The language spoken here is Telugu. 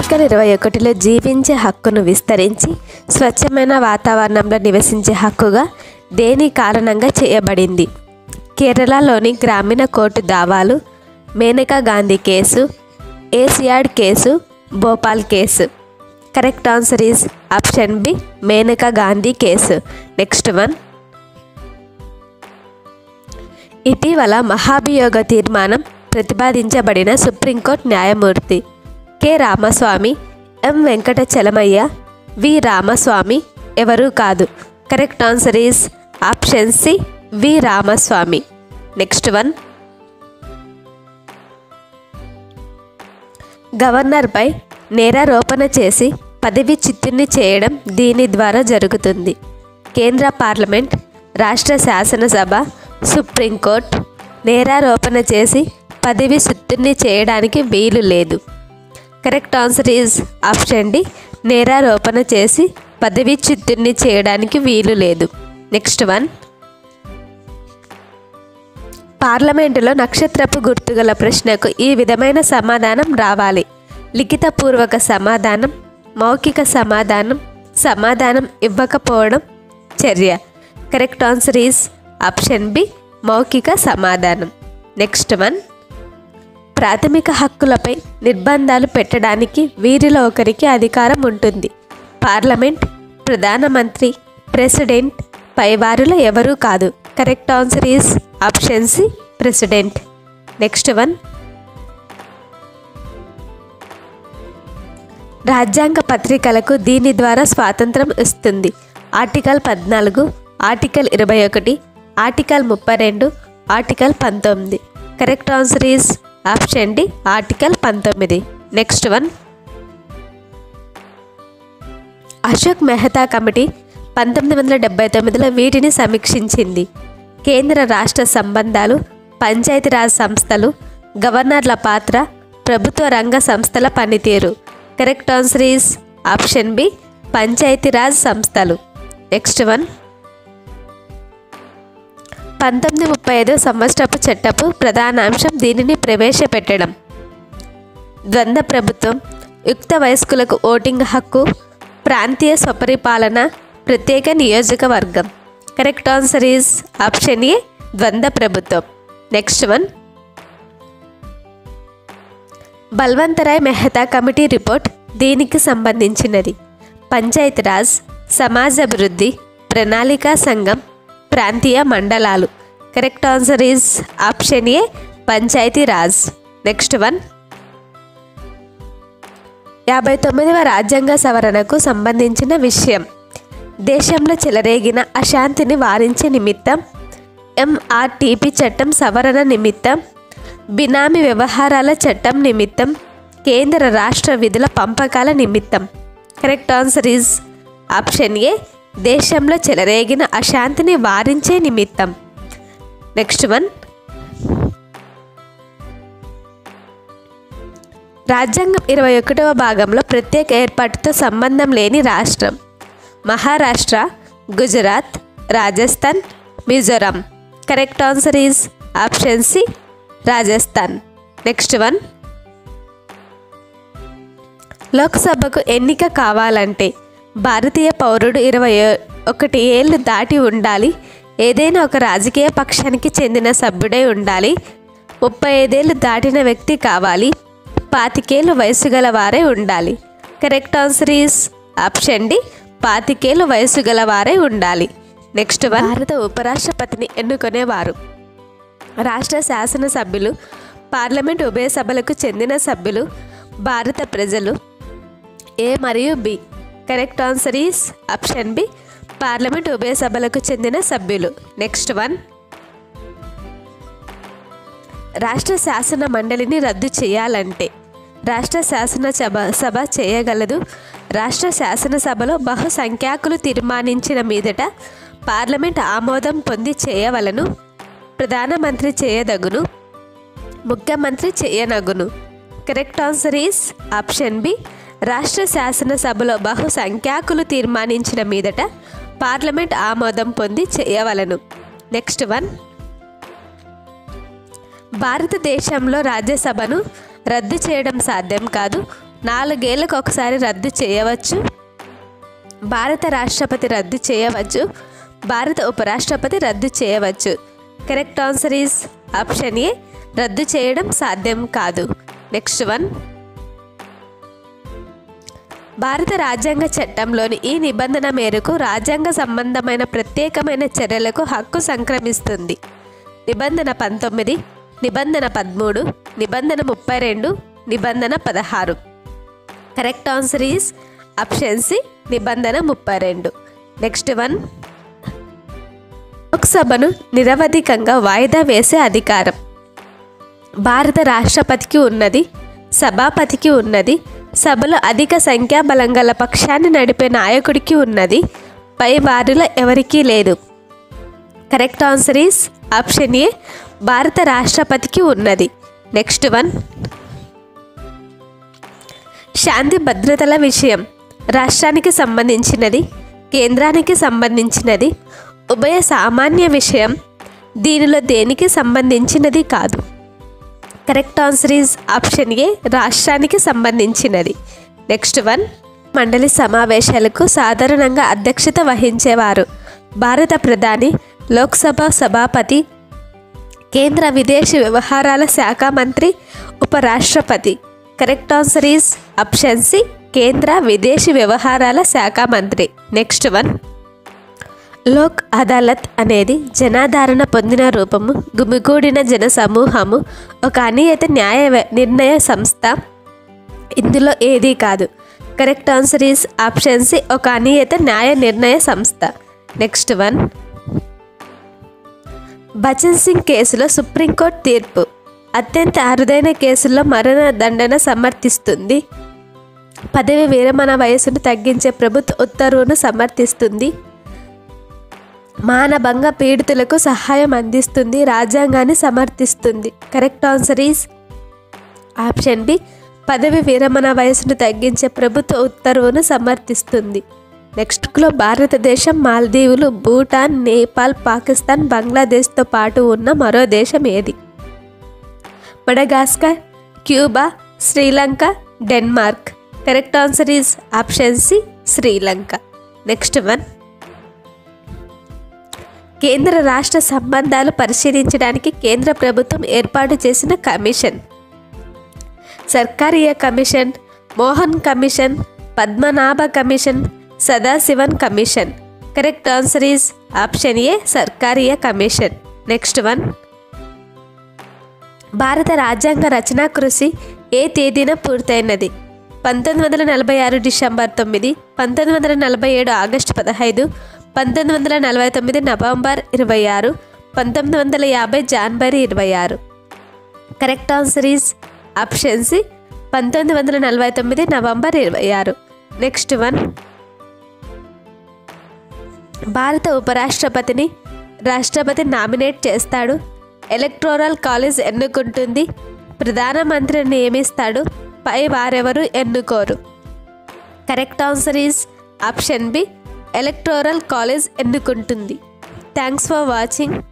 ఆర్టికల్ ఇరవై ఒకటిలో జీవించే హక్కును విస్తరించి స్వచ్ఛమైన వాతావరణంలో నివసించే హక్కుగా దేని కారణంగా చేయబడింది కేరళలోని గ్రామీణ కోర్టు దావాలు Maneka Gandhi case Asiad case Bhopal case correct answer is option B Maneka Gandhi case next one ఇటీవల మహాభియోగ తీర్మానం ప్రతిపాదించబడిన సుప్రీంకోర్టు న్యాయమూర్తి K Ramaswamy M Venkata Chalamaiah V Ramaswamy ఎవరూ కాదు correct answer is option C V Ramaswamy next one గవర్నర్పై నేరారోపణ చేసి పదవి చిత్తుని చేయడం దీని ద్వారా జరుగుతుంది కేంద్ర పార్లమెంట్ రాష్ట్ర శాసనసభ సుప్రీంకోర్టు నేరారోపణ చేసి పదవి చిత్తుని చేయడానికి వీలు లేదు correct answer is option D నేరారోపణ చేసి పదవి చిత్తుని చేయడానికి వీలు లేదు నెక్స్ట్ వన్ పార్లమెంటులో నక్షత్రపు గుర్తుగల ప్రశ్నకు ఈ విధమైన సమాధానం రావాలి లిఖితపూర్వక సమాధానం మౌఖిక సమాధానం సమాధానం ఇవ్వకపోవడం చర్య correct answer is option B మౌఖిక సమాధానం నెక్స్ట్ వన్ ప్రాథమిక హక్కులపై నిర్బంధాలు పెట్టడానికి వీరిలో ఒకరికి అధికారం ఉంటుంది పార్లమెంట్ ప్రధానమంత్రి ప్రెసిడెంట్ పైవారులో ఎవరూ కాదు correct answer is option C president next one రాజ్యాంగ పత్రికలకు దీని ద్వారా స్వాతంత్రం ఇస్తుంది ఆర్టికల్ పద్నాలుగు ఆర్టికల్ ఇరవై ఒకటి ఆర్టికల్ ముప్పై రెండు ఆర్టికల్ పంతొమ్మిది correct answer is option D article పంతొమ్మిది next one Ashok Mehta committee పంతొమ్మిది వందల డెబ్బై తొమ్మిదిలో వీటిని సమీక్షించింది కేంద్ర రాష్ట్ర సంబంధాలు పంచాయతీరాజ్ సంస్థలు గవర్నర్ల పాత్ర ప్రభుత్వ రంగ సంస్థల పనితీరు correct answer is option B Panchayati Raj సంస్థలు నెక్స్ట్ వన్ పంతొమ్మిది ముప్పై ఐదు సంవత్సరపు చట్టపు ప్రధాన అంశం దీనిని ప్రవేశపెట్టడం ద్వంద్వ ప్రభుత్వం యుక్త వయస్కులకు ఓటింగ్ హక్కు ప్రాంతీయ స్వపరిపాలన ప్రత్యేక నియోజకవర్గం correct answer is option A ద్వంద్వ ప్రభుత్వం next one Balwantrai Mehta committee report దీనికి సంబంధించినది పంచాయతీరాజ్ సమాజ అభివృద్ధి ప్రణాళికా సంఘం ప్రాంతీయ మండలాలు correct answer is option A Panchayati Raj next one యాభై తొమ్మిదవ రాజ్యాంగ సవరణకు సంబంధించిన విషయం దేశంలో చెలరేగిన అశాంతిని వారించే నిమిత్తం ఎంఆర్టీపీ చట్టం సవరణ నిమిత్తం బినామీ వ్యవహారాల చట్టం నిమిత్తం కేంద్ర రాష్ట్ర విధుల పంపకాల నిమిత్తం correct answer is option A దేశంలో చెలరేగిన అశాంతిని వారించే నిమిత్తం నెక్స్ట్ వన్ రాజ్యాంగం ఇరవై ఒకటవ భాగంలో ప్రత్యేక ఏర్పాటుతో సంబంధం లేని రాష్ట్రం Maharashtra Gujarat Rajasthan Mizoram correct answer is option C Rajasthan next one లోక్సభకు ఎన్నిక కావాలంటే భారతీయ పౌరుడు ఇరవై ఒకటి ఏళ్ళు దాటి ఉండాలి ఏదైనా ఒక రాజకీయ పక్షానికి చెందిన సభ్యుడై ఉండాలి ముప్పై ఐదేళ్ళు దాటిన వ్యక్తి కావాలి పాతికేళ్ళు వయసు గల వారే ఉండాలి correct answer is option D పాతికేళ్ళు వయసు గల వారే ఉండాలి నెక్స్ట్ వన్ భారత ఉపరాష్ట్రపతిని ఎన్నుకునేవారు రాష్ట్ర శాసనసభ్యులు పార్లమెంట్ ఉభయ సభలకు చెందిన సభ్యులు భారత ప్రజలు ఏ మరియు B correct answer is option B parliament ఉభయ సభలకు చెందిన సభ్యులు నెక్స్ట్ వన్ రాష్ట్ర శాసన మండలిని రద్దు చేయాలంటే రాష్ట్ర శాసన సభ సభ చేయగలదు రాష్ట్ర శాసనసభలో బహుసంఖ్యాకులు తీర్మానించిన మీదట పార్లమెంట్ ఆమోదం పొంది చేయవలను ప్రధానమంత్రి చేయదగును ముఖ్యమంత్రి చేయనగును correct answer is option B రాష్ట్ర శాసనసభలో బహుసంఖ్యాకులు తీర్మానించిన మీదట పార్లమెంట్ ఆమోదం పొంది చేయవలను నెక్స్ట్ వన్ భారతదేశంలో రాజ్యసభను రద్దు చేయడం సాధ్యం కాదు నాలుగేళ్లకు ఒకసారి రద్దు చేయవచ్చు భారత రాష్ట్రపతి రద్దు చేయవచ్చు భారత ఉపరాష్ట్రపతి రద్దు చేయవచ్చు correct answer is option A రద్దు చేయడం సాధ్యం కాదు నెక్స్ట్ వన్ భారత రాజ్యాంగ చట్టంలోని ఈ నిబంధన మేరకు రాజ్యాంగ సంబంధమైన ప్రత్యేకమైన చర్యలకు హక్కు సంక్రమిస్తుంది నిబంధన పంతొమ్మిది నిబంధన పదమూడు నిబంధన ముప్పై రెండు నిబంధన పదహారు correct answer is option C నిబంధన ముప్పై రెండు నెక్స్ట్ వన్ లోక్సభను నిరవధికంగా వాయిదా వేసే అధికారం భారత రాష్ట్రపతికి ఉన్నది సభాపతికి ఉన్నది సభలో అధిక సంఖ్యాబలం గల పక్షాన్ని నడిపే నాయకుడికి ఉన్నది పై వారిలో ఎవరికీ లేదు correct answer is option A భారత రాష్ట్రపతికి ఉన్నది నెక్స్ట్ వన్ శాంతి భద్రతల విషయం రాష్ట్రానికి సంబంధించినది కేంద్రానికి సంబంధించినది ఉభయ సామాన్య విషయం దీనిలో దేనికి సంబంధించినది కాదు correct answer is option A రాష్ట్రానికి సంబంధించినది నెక్స్ట్ వన్ మండలి సమావేశాలకు సాధారణంగా అధ్యక్షత వహించేవారు భారత ప్రధాని లోక్సభ సభాపతి కేంద్ర విదేశీ వ్యవహారాల శాఖ మంత్రి ఉపరాష్ట్రపతి correct answer is option C కేంద్ర విదేశీ వ్యవహారాల శాఖ మంత్రి నెక్స్ట్ వన్ లోక్ అదాలత్ అనేది జనాదరణ పొందిన రూపము గుమిగూడిన జన సమూహము ఒక అనియత న్యాయ వ్య- నిర్ణయ సంస్థ ఇందులో ఏదీ కాదు correct answer is option C ఒక అనియత న్యాయ నిర్ణయ సంస్థ నెక్స్ట్ వన్ బచన్ సింగ్ కేసులో సుప్రీంకోర్టు తీర్పు అత్యంత అరుదైన కేసుల్లో మరణ దండన సమర్థిస్తుంది పదవి విరమణ వయసును తగ్గించే ప్రభుత్వ ఉత్తర్వును సమర్థిస్తుంది మానభంగ పీడితులకు సహాయం అందిస్తుంది రాజ్యాంగాన్ని సమర్థిస్తుంది correct answer is option B పదవి విరమణ వయసును తగ్గించే ప్రభుత్వ ఉత్తర్వును సమర్థిస్తుంది నెక్స్ట్లో భారతదేశం మాల్దీవులు భూటాన్ నేపాల్ పాకిస్తాన్ బంగ్లాదేశ్తో పాటు ఉన్న మరో దేశం ఏది Madagascar Cuba Sri Lanka Denmark correct answer is option C Sri Lanka next one కేంద్ర రాష్ట్ర సంబంధాలు పరిశీలించడానికి కేంద్ర ప్రభుత్వం ఏర్పాటు చేసిన commission Sarkaria commission Mohan commission Padmanabha commission Sadasivan commission correct answer is option A Sarkaria commission next one భారత రాజ్యాంగ రచనా కృషి ఏ తేదీన పూర్తయినది పంతొమ్మిది వందల నలభై ఆరు డిసెంబర్ తొమ్మిది పంతొమ్మిది వందల నలభై ఏడు ఆగస్టు పదహైదు పంతొమ్మిది వందల నలభై తొమ్మిది నవంబర్ ఇరవై ఆరు పంతొమ్మిది వందల యాభై జనవరి ఇరవై ఆరు correct answer is option C పంతొమ్మిది వందల నలభై తొమ్మిది నవంబర్ ఇరవై ఆరు నెక్స్ట్ వన్ భారత ఉపరాష్ట్రపతిని రాష్ట్రపతి నామినేట్ చేస్తాడు ఎలక్టోరల్ కాలేజ్ ఎన్నుకుంటుంది ప్రధానమంత్రిని నియమిస్తాడు పై వారెవరు ఎన్నుకోరు correct answer is option B electoral college ఎన్నుకుంటుంది థ్యాంక్స్ ఫర్ వాచింగ్